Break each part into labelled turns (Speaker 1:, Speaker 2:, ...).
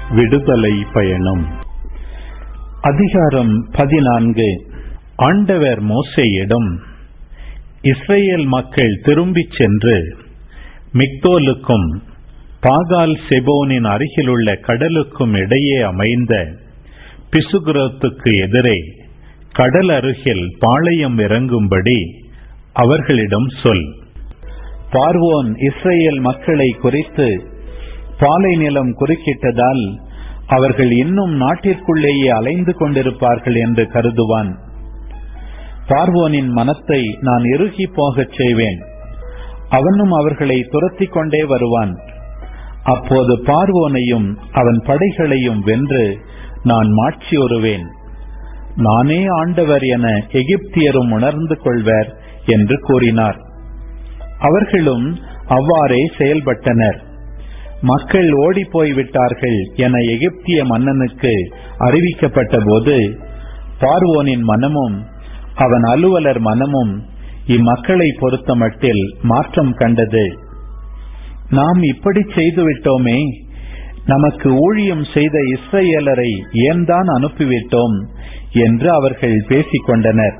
Speaker 1: விடுதலை பயணம் அதிகாரம் பதினான்கு ஆண்டவர் மோசேயிடம் இஸ்ரேல் மக்கள் திரும்பிச் சென்று மிக்தோலுக்கும் பாகால் செபோனின் அருகிலுள்ள கடலுக்கும் இடையே அமைந்த பிசுகுரோத்துக்கு எதிரே கடல் அருகில் பாளையம் இறங்கும்படி அவர்களிடம் சொல் பார்வோன் இஸ்ரேல் மக்களை குறித்து பாலை நிலம் குறுக்கிட்டதால் அவர்கள் இன்னும் நாட்டிற்குள்ளேயே அலைந்து கொண்டிருப்பார்கள் என்று கருதுவான் பார்வோனின் மனத்தை நான் இறுகி போகச் செய்வேன் அவனும் அவர்களை துரத்திக் கொண்டே வருவான் அப்போது பார்வோனையும் அவன் படைகளையும் வென்று நான் மாட்சியுறுவேன் நானே ஆண்டவர் என எகிப்தியரும் உணர்ந்து கொள்வர் என்று கூறினார் அவர்களும் அவ்வாறே செயல்பட்டனர் மக்கள் ஓடிப்போய் விட்டார்கள் என எகிப்திய மன்னனுக்கு அறிவிக்கப்பட்ட போது பார்வோனின் மனமும் அவன் அலுவலர் மனமும் இம்மக்களை பொறுத்தமட்டில் மாற்றம் கண்டது நாம் இப்படி செய்துவிட்டோமே நமக்கு ஊழியம் செய்த இஸ்ரேலரை ஏன் தான் அனுப்பிவிட்டோம் என்று அவர்கள் பேசிக் கொண்டனர்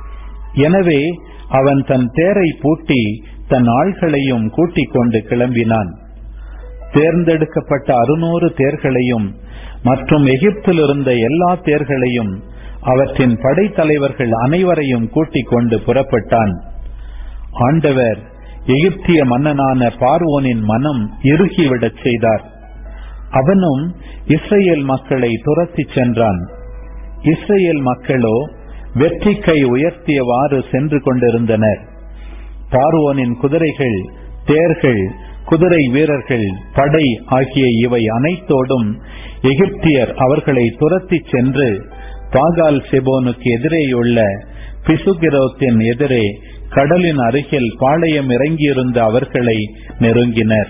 Speaker 1: எனவே அவன் தன் தேரை பூட்டி தன் ஆள்களையும் கூட்டிக் கொண்டு கிளம்பினான் தேர்ந்தெடுக்கப்பட்ட அறுநூறு தேர்களையும் மற்றும் எகிப்தில் இருந்த எல்லா தேர்களையும் அவற்றின் படைத்தலைவர்கள் அனைவரையும் கூட்டிக் கொண்டு புறப்பட்டான் ஆண்டவர் எகிப்திய மன்னனான பார்வோனின் மனம் இறுகிவிடச் செய்தார் அவனும் இஸ்ரேல் மக்களை துரத்திச் சென்றான் இஸ்ரேல் மக்களோ வெற்றி கை உயர்த்தியவாறு சென்று கொண்டிருந்தனர் பார்வோனின் குதிரைகள் தேர்கள் குதிரை வீரர்கள் படை ஆகிய இவை அனைத்தோடும் எகிப்தியர் அவர்களை துரத்திச் சென்று பாகால் செபோனுக்கு எதிரேயுள்ள பிசுகிரோத்தின் எதிரே கடலின் அருகில் பாளையம் இறங்கியிருந்த அவர்களை நெருங்கினர்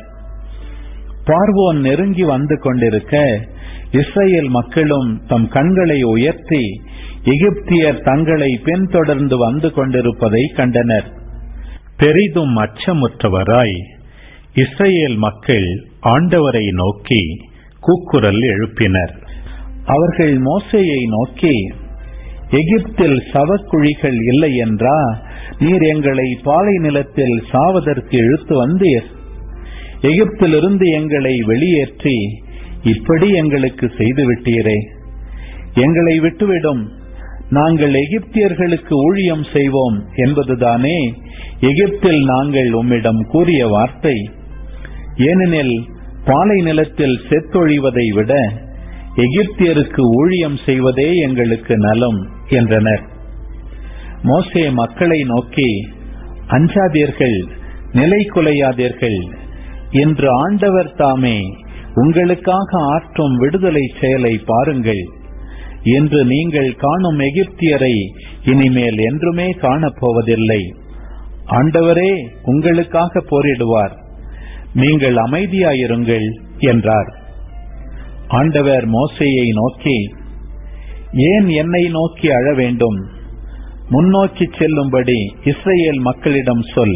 Speaker 1: பார்வோன் நெருங்கி வந்து கொண்டிருக்க இஸ்ரேல் மக்களும் தம் கண்களை உயர்த்தி எகிப்தியர் தங்களை பின்தொடர்ந்து வந்து கொண்டிருப்பதை கண்டனர் பெரிதும் அச்சமுற்றவராய் இஸ்ரேல் மக்கள் ஆண்டவரை நோக்கி கூக்குரல் எழுப்பினர் அவர்கள் மோசையை நோக்கி எகிப்தில் சவக்குழிகள் இல்லை என்றா நீர் எங்களை பாலை நிலத்தில் சாவதற்கு இழுத்து வந்தீர் எகிப்திலிருந்து எங்களை வெளியேற்றி இப்படி எங்களுக்கு செய்துவிட்டீரே எங்களை விட்டுவிடும் நாங்கள் எகிப்தியர்களுக்கு ஊழியம் செய்வோம் என்பதுதானே எகிப்தில் நாங்கள் உம்மிடம் கூறிய வார்த்தை ஏனெனில் பாலை நிலத்தில் செத்தொழிவதை விட எகிப்தியருக்கு ஊழியம் செய்வதே எங்களுக்கு நலம் என்றனர் மோசே மக்களை நோக்கி அஞ்சாதீர்கள் நிலை குலையாதீர்கள் என்று ஆண்டவர் தாமே உங்களுக்காக ஆற்றும் விடுதலை செயலை பாருங்கள் என்று நீங்கள் காணும் எகிப்தியரை இனிமேல் என்றுமே காணப்போவதில்லை ஆண்டவரே உங்களுக்காக போரிடுவார் நீங்கள் அமைதியாயிருங்கள் என்றார் ஆண்டவர் மோசையை நோக்கி ஏன் என்னை நோக்கி அழ வேண்டும் முன்னோக்கி செல்லும்படி இஸ்ரேல் மக்களிடம் சொல்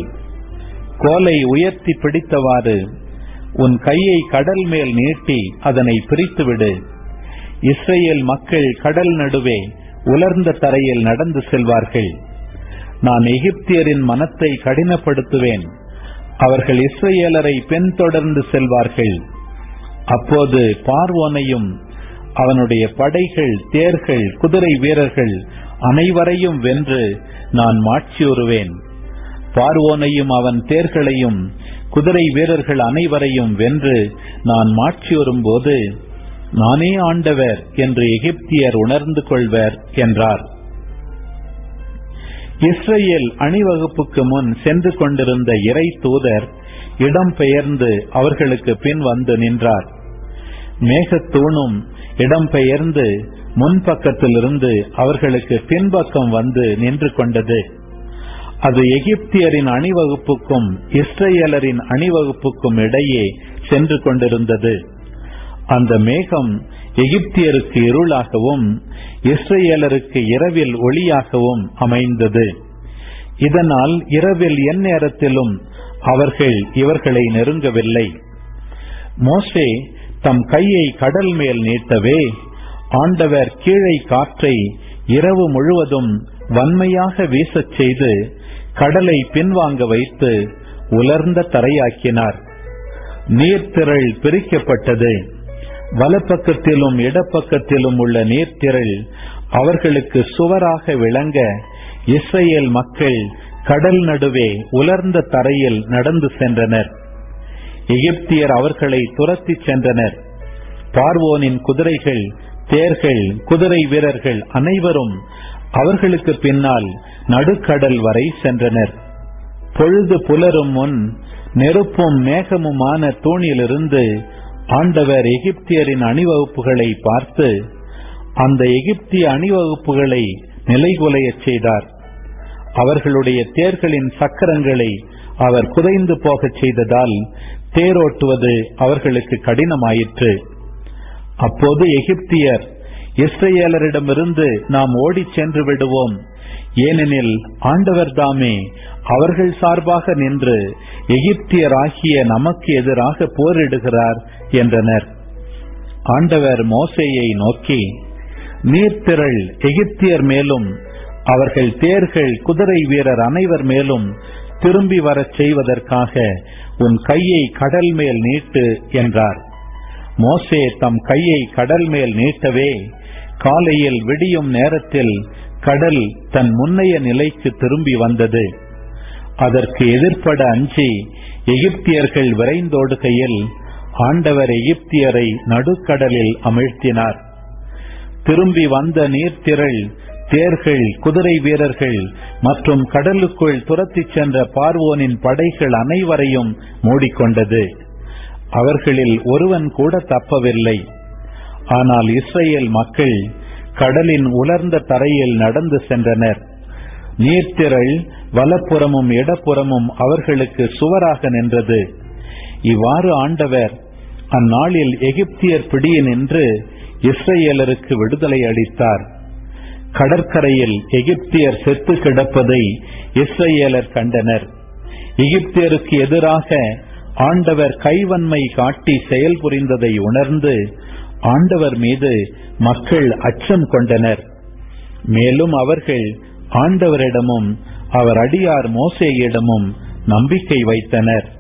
Speaker 1: கோலை உயர்த்தி பிடித்தவாறு உன் கையை கடல் மேல் நீட்டி அதனை பிரித்துவிடு இஸ்ரேல் மக்கள் கடல் நடுவே உலர்ந்த தரையில் நடந்து செல்வார்கள் நான் எகிப்தியரின் மனத்தை கடினப்படுத்துவேன் அவர்கள் இஸ்ரேலரை பின்தொடர்ந்து செல்வார்கள் அப்போது பார்வோனையும் அவனுடைய படைகள் தேர்கள் குதிரை வீரர்கள் அனைவரையும் வென்று நான் மாட்சியுறுவேன் பார்வோனையும் அவன் தேர்களையும் குதிரை வீரர்கள் அனைவரையும் வென்று நான் மாட்சியுறும் போது நானே ஆண்டவர் என்று எகிப்தியர் உணர்ந்து கொள்வர் என்றார் இஸ்ரேல் அணிவகுப்புக்கு முன் சென்று கொண்டிருந்த இறை தூதர் இடம் பெயர்ந்து அவர்களுக்கு பின் வந்து நின்றார் மேகத்தூணும் இடம் பெயர்ந்து முன்பக்கத்திலிருந்து அவர்களுக்கு பின்பக்கம் வந்து நின்று கொண்டது அது எகிப்தியரின் அணிவகுப்புக்கும் இஸ்ரேலரின் அணிவகுப்புக்கும் இடையே சென்று கொண்டிருந்தது அந்த மேகம் எகிப்தியருக்கு இருளாகவும் இஸ்ரேலருக்கு இரவில் ஒளியாகவும் அமைந்தது இதனால் இரவில் எந்நேரத்திலும் அவர்கள் இவர்களை நெருங்கவில்லை மோசே தம் கையை கடல் மேல் நீட்டவே ஆண்டவர் கீழே காற்றை இரவு முழுவதும் வன்மையாக வீசச் செய்து கடலை பின்வாங்க வைத்து உலர்ந்த தரையாக்கினார் நீர்த்திரள் பிரிக்கப்பட்டது வலப்பக்கத்திலும் இடப்பக்கத்திலும் உள்ள நீர்த்திரள் அவர்களுக்கு சுவராக விளங்க இஸ்ரேல் மக்கள் கடல் நடுவே உலர்ந்த தரையில் நடந்து சென்றனர் எகிப்தியர் அவர்களை துரத்தி சென்றனர் பார்வோனின் குதிரைகள் தேர்கள் குதிரை வீரர்கள் அனைவரும் அவர்களுக்கு பின்னால் நடுக்கடல் வரை சென்றனர் பொழுது புலரும் முன் நெருப்பும் மேகமுமான தூணிலிருந்து ஆண்டவர் எகிப்தியரின் அணிவகுப்புகளை பார்த்து அந்த எகிப்திய அணிவகுப்புகளை நிலைகுலையச் செய்தார் அவர்களுடைய தேர்களின் சக்கரங்களை அவர் குதைந்து போகச் செய்ததால் தேரோட்டுவது அவர்களுக்கு கடினமாயிற்று அப்போது எகிப்தியர் இஸ்ரேலரிடமிருந்து நாம் ஓடிச் சென்று விடுவோம் ஏனெனில் ஆண்டவர் தாமே அவர்கள் சார்பாக நின்று எகிப்தியராகிய நமக்கு எதிராக போரிடுகிறார் என்றனர் ஆண்டவர் மோசேயை நோக்கி நீர்த்திரள் எகிப்தியர் மேலும் அவர்கள் தேர்கள் குதிரை வீரர் அனைவர் மேலும் திரும்பி வரச் செய்வதற்காக உன் கையை கடல் மேல் நீட்டு என்றார் மோசே தம் கையை கடல் மேல் நீட்டவே காலையில் விடியும் நேரத்தில் கடல் தன் முன்னைய நிலைக்கு திரும்பி வந்தது அதற்கு எதிர்ப்பட அஞ்சி எகிப்தியர்கள் விரைந்தோடுகையில் ஆண்டவர் எகிப்தியரை நடுக்கடலில் அமிழ்த்தினார் திரும்பி வந்த நீர்த்திரள் தேர்கள் குதிரை வீரர்கள் மற்றும் கடலுக்குள் துரத்திச் சென்ற பார்வோனின் படைகள் அனைவரையும் மூடிக்கொண்டது அவர்களில் ஒருவன் கூட தப்பவில்லை ஆனால் இஸ்ரேல் மக்கள் கடலின் உலர்ந்த தரையில் நடந்து சென்றனர் நீர்த்திரள் வலப்புறமும் இடப்புறமும் அவர்களுக்கு சுவராக நின்றது இவ்வாறு ஆண்டவர் அந்நாளில் எகிப்தியர் பிடியினின்று இஸ்ரேலருக்கு விடுதலை அளித்தார் கடற்கரையில் எகிப்தியர் செத்து கிடப்பதை இஸ்ரேலர் கண்டனர் எகிப்தியருக்கு எதிராக ஆண்டவர் கைவன்மை காட்டி செயல் புரிந்ததை உணர்ந்து ஆண்டவர் மீது மக்கள் அச்சம் கொண்டனர் மேலும் அவர்கள் ஆண்டவரிடமும் அவர் அடியார் மோசேயிடமும் நம்பிக்கை வைத்தனர்